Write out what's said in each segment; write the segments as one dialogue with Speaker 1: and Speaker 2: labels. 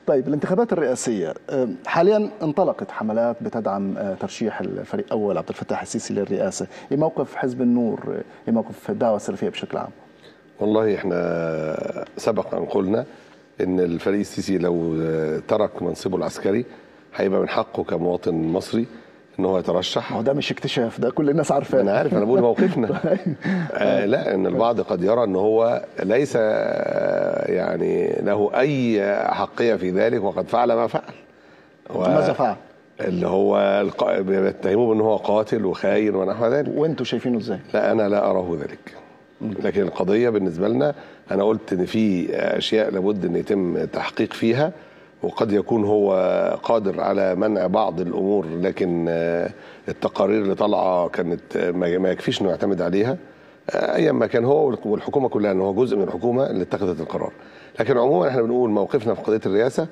Speaker 1: طيب الانتخابات الرئاسيه حاليا انطلقت حملات بتدعم ترشيح الفريق الاول عبد الفتاح السيسي للرئاسه، ايه موقف حزب النور؟ ايه موقف الدعوه السلفيه بشكل عام؟
Speaker 2: والله احنا سبق ان قلنا ان الفريق السيسي لو ترك منصبه العسكري هيبقى من حقه كمواطن مصري ان هو يترشح
Speaker 1: ما هو ده مش اكتشاف ده كل الناس عارفاه
Speaker 2: انا عارف انا بقول موقفنا آه لا ان البعض قد يرى ان هو ليس يعني له اي احقيه في ذلك وقد فعل ما فعل
Speaker 1: و... ماذا فعل؟
Speaker 2: اللي هو الق... بيتهموه بان هو قاتل وخاين ونحو ذلك
Speaker 1: وانتوا شايفينه ازاي؟
Speaker 2: لا انا لا اراه ذلك لكن القضيه بالنسبه لنا انا قلت ان في اشياء لابد ان يتم التحقيق فيها وقد يكون هو قادر على منع بعض الامور لكن التقارير اللي طالعه كانت ما يكفيش انه يعتمد عليها ايا ما كان هو والحكومه كلها ان هو جزء من الحكومه اللي اتخذت القرار لكن عموما احنا بنقول موقفنا في قضيه الرئاسه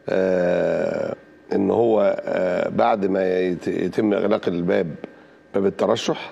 Speaker 2: ان هو بعد ما يتم اغلاق الباب باب الترشح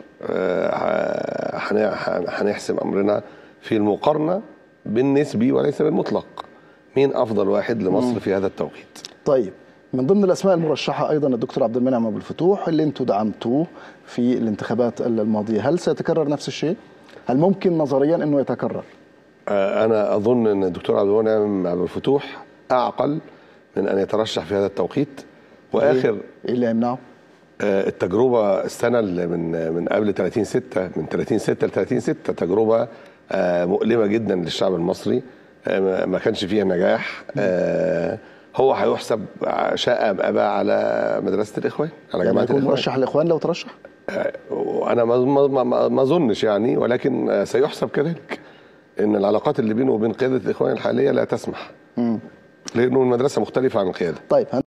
Speaker 2: هنحسم امرنا في المقارنه بالنسبي وليس بالمطلق مين افضل واحد لمصر في هذا التوقيت
Speaker 1: طيب من ضمن الاسماء المرشحه ايضا الدكتور عبد المنعم ابو الفتوح اللي انتم دعمتوه في الانتخابات الماضيه هل سيتكرر نفس الشيء هل ممكن نظريا انه يتكرر
Speaker 2: انا اظن ان الدكتور عبد المنعم ابو الفتوح اعقل من ان يترشح في هذا التوقيت واخر
Speaker 1: ايه اللي يمنعه
Speaker 2: التجربه السنه اللي من من قبل 30 6 من 30 6 ل 30 6 تجربه مؤلمه جدا للشعب المصري ما كانش فيها نجاح هو هيحسب شاء ام ابى على مدرسه الاخوان على
Speaker 1: جماعه الاخوان مرشح الاخوان لو ترشح
Speaker 2: انا ما ما ما اظنش يعني ولكن سيحسب كذلك ان العلاقات اللي بينه وبين قياده الاخوان الحاليه لا تسمح لانه المدرسه مختلفه عن القياده
Speaker 1: طيب